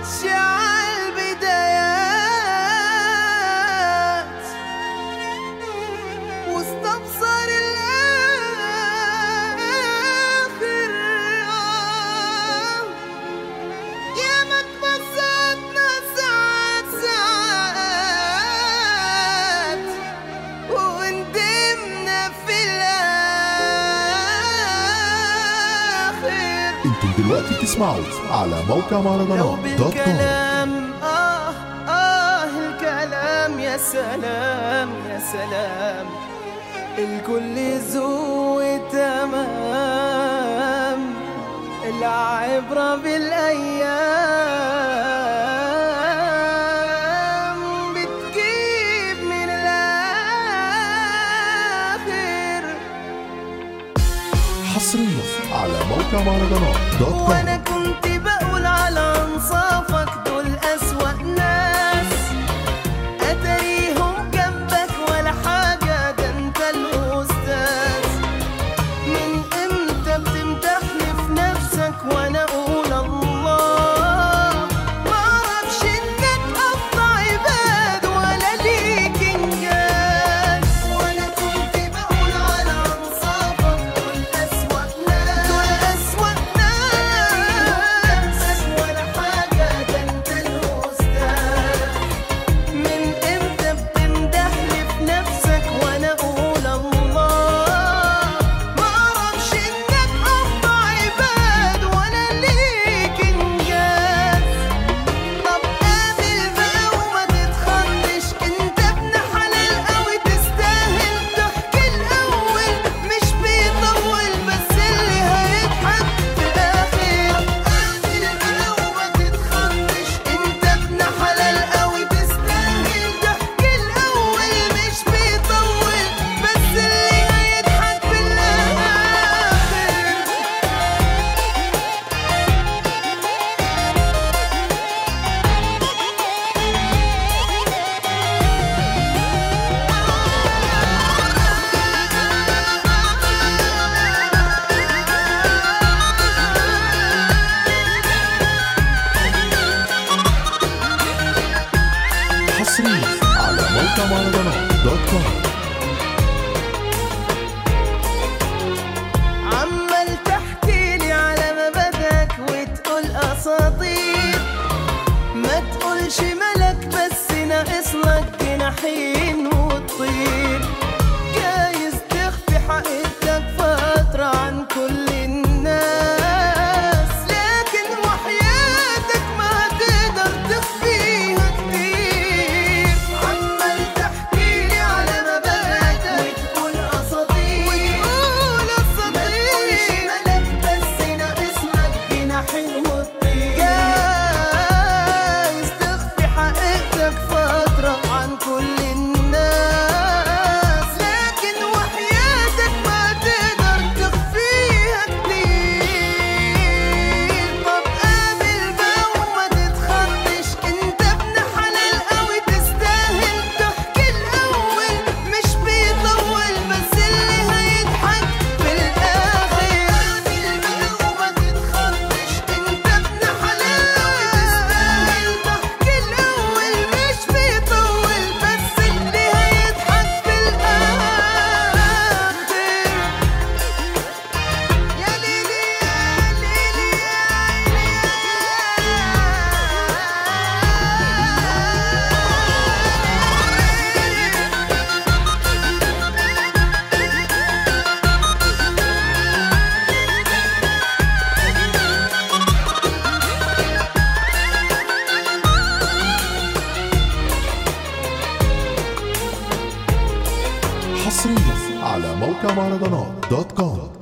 فاتش عالبدايات واستبصر الآخر آه يا ما اتبسطنا ساعات ساعات وندمنا في الآخر انتم دلوقتي بتسمعوا على موقع لو مهرجانات دوت كوم بالكلام آه آه الكلام يا سلام يا سلام الكل ذوق تمام العبرة بالأيام بتجيب من الآخر حصريا على موقع مهرجانات دوت كوم وانا كنت بقول على انصافك دول اسوأ ناس اتاريهم جنبك ولا حاجة ده انت الاستاذ من امتى بتمدحني في نفسك وانا اقول الله معرفش انك افضل عباد ولا ليك انجاز وانا كنت بقول على انصافك دول اسوأ ناس دول اسوأ ناس ولا حاجة ده انت الاستاذ من امتى بتمدحني في نفسك وانا اقول الله معرفش انك افضل عباد ولا ليك انجاز طب قابل بقى وما تتخضش انت ابن حلال قوي تستاهل تحكي الاول مش بيطول بس اللي هيضحك في الاخر قابل بقى وما تتخضش انت ابن حلال قوي تستاهل تحكي الاول مش بيطول بس اللي هيضحك في الاخر حصريا على موقع مهرجانات دوت كوم عمال تحكي لي على مبادئك وتقول اساطير ما تقولش ملك بس ناقص لك جناحين وتطير جايز تخفي حقيقتك فترة عن كل الناس لكن وحياتك ما هتقدر تخفيها كتير عمال تحكي لي على مبادئك وتقول اساطير وتقول اساطير ما تقولش ملك بس ناقص لك جناحين وتطير جايز تخفي حقيقتك فترة عن كل الناس لكن وحياتك ما تقدر تخفيها كتير طب قابل بقى وما تتخضش انت ابن حلال قوي تستاهل تحكي الاول مش بيطول بس اللي هيضحك في الاخر قابل بقى وما تتخضش انت ابن حلال قوي تستاهل تحكي الاول مش بيطول بس اللي هيضحك في الاخر يا ليلي يا ليلي يا ليلي حصريا على موقع مهرجانات دوت كوم